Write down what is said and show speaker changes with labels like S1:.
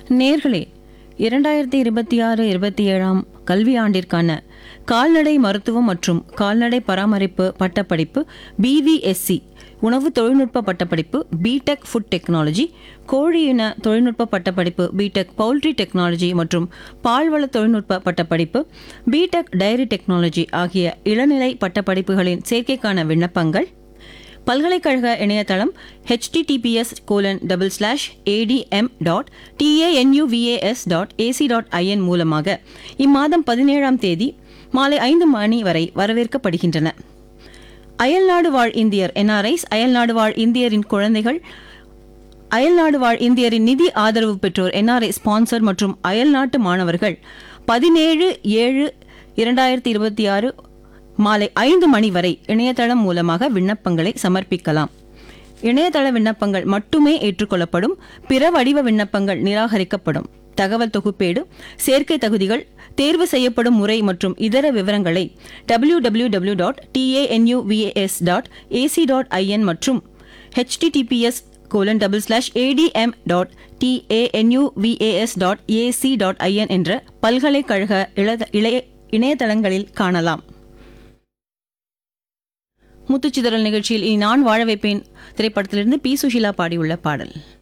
S1: நேர்களே இரண்டாயிரத்தி இருபத்தி ஆறு இருபத்தி ஏழாம் கல்வியாண்டிற்கான கால்நடை மருத்துவம் மற்றும் கால்நடை பராமரிப்பு பட்டப்படிப்பு பிவிஎஸ்சி உணவு தொழில்நுட்ப பட்டப்படிப்பு பிடெக் ஃபுட் டெக்னாலஜி கோழி இன தொழில்நுட்ப பட்டப்படிப்பு பிடெக் பவுல்ட்ரி டெக்னாலஜி மற்றும் பால்வள தொழில்நுட்ப பட்டப்படிப்பு பிடெக் டைரி டெக்னாலஜி ஆகிய இளநிலை பட்டப்படிப்புகளின் சேர்க்கைக்கான விண்ணப்பங்கள் பல்கலைக்கழக இணையதளம் https colon double slash ADM dot TANUVAS dot AC dot IN மூலமாக இம்மாதம் பதினேழாம் தேதி மாலை ஐந்து மணி வரை வரவேற்கப்படுகின்றன அயல்நாடு வாழ் இந்தியர் என்ஆர்ஐஸ் அயல்நாடு வாழ் இந்தியரின் குழந்தைகள் அயல்நாடு வாழ் இந்தியரின் நிதி ஆதரவு பெற்றோர் என்ஆர்ஐ ஸ்பான்சர் மற்றும் அயல்நாட்டு மாணவர்கள் பதினேழு ஏழு இரண்டாயிரத்தி இருபத்தி ஆறு மாலை ஐந்து மணி வரை இணையதளம் மூலமாக விண்ணப்பங்களை சமர்ப்பிக்கலாம் இணையதள விண்ணப்பங்கள் மட்டுமே ஏற்றுக்கொள்ளப்படும் பிற வடிவ விண்ணப்பங்கள் நிராகரிக்கப்படும் தகவல் தொகுப்பேடு சேர்க்கை தகுதிகள் தேர்வு செய்யப்படும் முறை மற்றும் இதர விவரங்களை W W W dot TANUVAS dot AC dot IN மற்றும் HTTPS colon double slash ADM dot TANUVAS dot AC dot IN என்ற பல்கலைக்கழக இளத- இளைய இணையதளங்களில் காணலாம் முத்துச்சிதறல் நிகழ்ச்சியில் இனி நான் வாழ வைப்பேன் திரைப்படத்திலிருந்து பி சுஷீலா பாடியுள்ள பாடல்